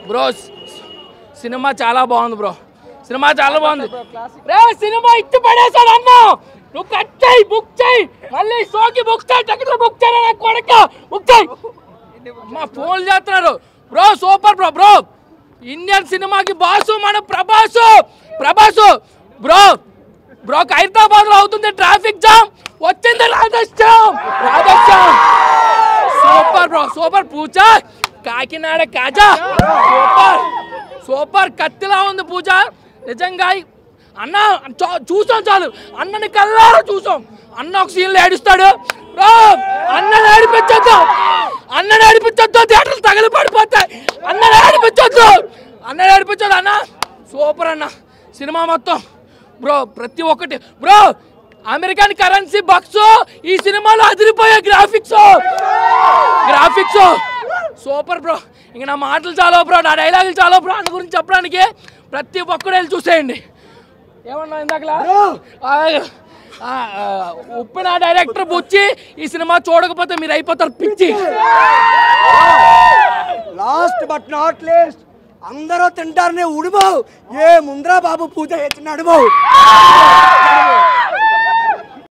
bro స్- cinema చాలా బాగుంది బ్రో సినిమా చాలా బాగుంది రే సినిమా ఇచ్చి పడేసాడు అన్న నువ్వు కట్ చేయి బుక్ చేయి మళ్ళీ షోకి బుక్ చేయి టికెట్లు బుక్ చేయరా నా కొడక బుక్ చేయి మా ఫోన్లు చేస్తున్నారు bro super bro bro Indian సినిమాకి బాసు మన ప్రభాసు ప్రభాసు బ్రో బ్రో హైదరాబాద్ లో అవుతుంది ట్రాఫిక్ జామ్ వచ్చింది Radhe Shyam Radhe Shyam super bro super పూజ కాకినాడ కాజా సూపర్ సూపర్ కత్తిలా ఉంది పూజ నిజంగా ఈ- అన్న చూ- చూసాం చాలు అన్నని కల్లారా చూసాం అన్న ఒక సీన్లో ఏడుస్తాడు బ్రో అన్నని ఏడిపించొద్దు అన్నని ఏడిపించొద్దు థియేటర్లు తగిలి పడిపోతాయి అన్నని ఏడిపించొద్దు అన్నని ఏడిపించొద్దు అన్న సూపర్ అన్న సినిమా మొత్తం బ్రో ప్రతి ఒక్కటి బ్రో అమెరికన్ కరెన్సీ బక్స్ ఈ సినిమాలో అదిరిపోయే గ్రాఫిక్స్ గ్రాఫిక్స్ సూపర్ బ్రో ఇంక నా మాటలు చాలా బ్రో నా డైలాగులు చాలా బ్రో అన్న గురించి చెప్పడానికి ప్రతి ఒక్కరు వెళ్ళి చూసేయండి ఏమన్నా ఇందాకలా ఆ, ఆ, ఆ, ఉప్పిన డైరెక్టర్ బుచ్చి ఈ సినిమా చూడకపోతే మీరు అయిపోతారు పిచ్చి లాస్ట్ బట్ నాట్ లేస్ట్ అందరూ తింటారనే ఉడిబావు ఏ ముంద్రా బాబు పూజ చేసిన అడుబావు